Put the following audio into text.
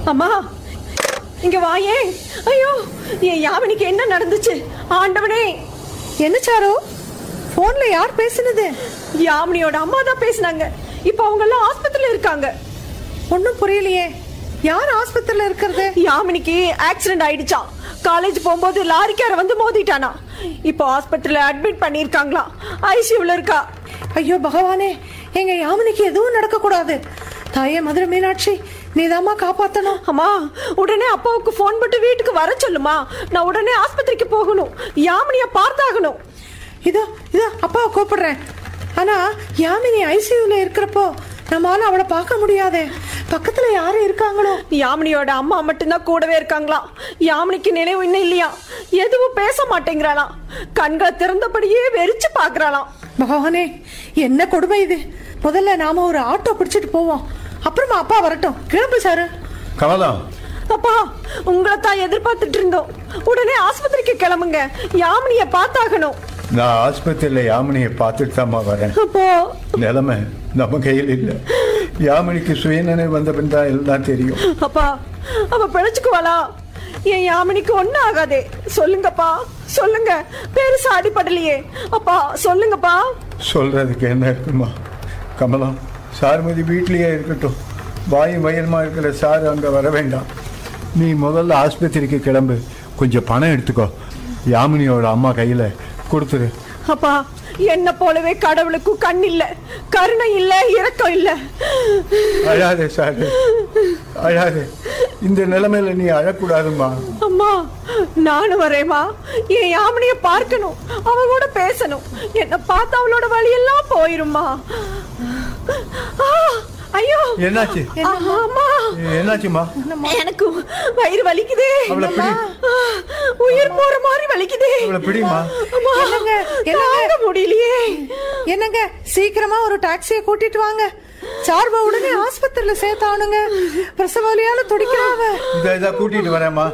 அம்மா இங்க வாயே ஐயோ என் யாமினிக்கு என்ன நடந்துச்சு ஆண்டவனே என்ன சாரு போன்ல யார் பேசுனது யாமினியோட அம்மா தான் பேசினாங்க இப்போ அவங்க எல்லாம் ஆஸ்பத்திரியில இருக்காங்க ஒன்னும் புரியலையே யார் ஆஸ்பத்திரியில இருக்கிறது யாமினிக்கு ஆக்சிடென்ட் ஆயிடுச்சாம் காலேஜ் போகும்போது லாரிக்கார வந்து மோதிட்டானா இப்போ ஆஸ்பத்திரியில அட்மிட் பண்ணியிருக்காங்களாம் ஐசியூல இருக்கா ஐயோ பகவானே எங்க யாமினிக்கு எதுவும் நடக்க கூடாது தாயே மதுரை மீனாட்சி நீதாம்மா காப்பாத்தணும் அம்மா உடனே அப்பாவுக்கு ஃபோன் போட்டு வீட்டுக்கு வர சொல்லுமா நான் உடனே ஆஸ்பத்திரிக்கு போகணும் யாமினிய பார்த்தாகணும் இதோ இதோ அப்பாவை கூப்பிடுறேன் ஆனா யாமினி ஐசியூல இருக்கிறப்போ நம்மளால அவளை பார்க்க முடியாதே பக்கத்துல யாரும் இருக்காங்களோ யாமினியோட அம்மா மட்டும்தான் கூடவே இருக்காங்களாம் யாமினிக்கு நினைவு இன்னும் இல்லையா எதுவும் பேச மாட்டேங்கிறாளாம் கண்களை திறந்தபடியே வெறிச்சு பாக்குறாளாம் பகவானே என்ன கொடுமை இது முதல்ல நாம ஒரு ஆட்டோ பிடிச்சிட்டு போவோம் அப்புறமா அப்பா வரட்டும் கிளம்பு சாரு கமலா அப்பா உங்களை தான் எதிர்பார்த்துட்டு இருந்தோம் உடனே ஆஸ்பத்திரிக்கு கிளம்புங்க யாமினிய பார்த்தாகணும் நான் ஆஸ்பத்திரியில் யாமினியை பார்த்துட்டு தாம்மா வரேன் அப்போ நிலைமை நம்ம கையில் இல்லை யாமினிக்கு சுயநினை வந்த பின் தான் எல்லாம் தெரியும் அப்பா அவ பிழைச்சுக்குவாளா என் யாமினிக்கு ஒன்னும் ஆகாதே சொல்லுங்கப்பா சொல்லுங்க பெருசா அடிபடலையே அப்பா சொல்லுங்கப்பா சொல்றதுக்கு என்ன இருக்குமா கமலம் சாருமதி வீட்லயே இருக்கட்டும் வாயும் வயலுமா இருக்கிற சார் அங்கே வர வேண்டாம் நீ முதல்ல ஆஸ்பத்திரிக்கு கிளம்பு கொஞ்சம் பணம் எடுத்துக்கோ யாமினியோட அம்மா கையில் கொடுத்துரு அப்பா என்ன போலவே கடவுளுக்கும் கண் இல்ல கருணை இல்ல இரக்கம் இல்ல அழாதே சார் அழாதே இந்த நிலைமையில நீ அழக்கூடாதும்மா அம்மா நானும் வரேம்மா என் யாமினிய பார்க்கணும் அவ கூட பேசணும் என்ன பார்த்து அவளோட வழியெல்லாம் போயிருமா ஆ, ஐயோ என்னாச்சு அம்மா என்னாச்சுமா எனக்கு வயிறு வலிக்குதே அவளை பிடி. ஆ, உயிர் போற மாதிரி வலிக்குதே அவளை பிடிமா அம்மா, என்னங்க, என்னங்க? தாங்க முடியலையே என்னங்க சீக்கிரமா ஒரு டாக்ஸியை கூட்டிட்டு வாங்க சார்பா உடனே ஆஸ்பத்திரியில சேர்த்தானுங்க பிரசவ வலியால துடிக்கிறாவ இதை இதை கூட்டிட்டு வரேம்மா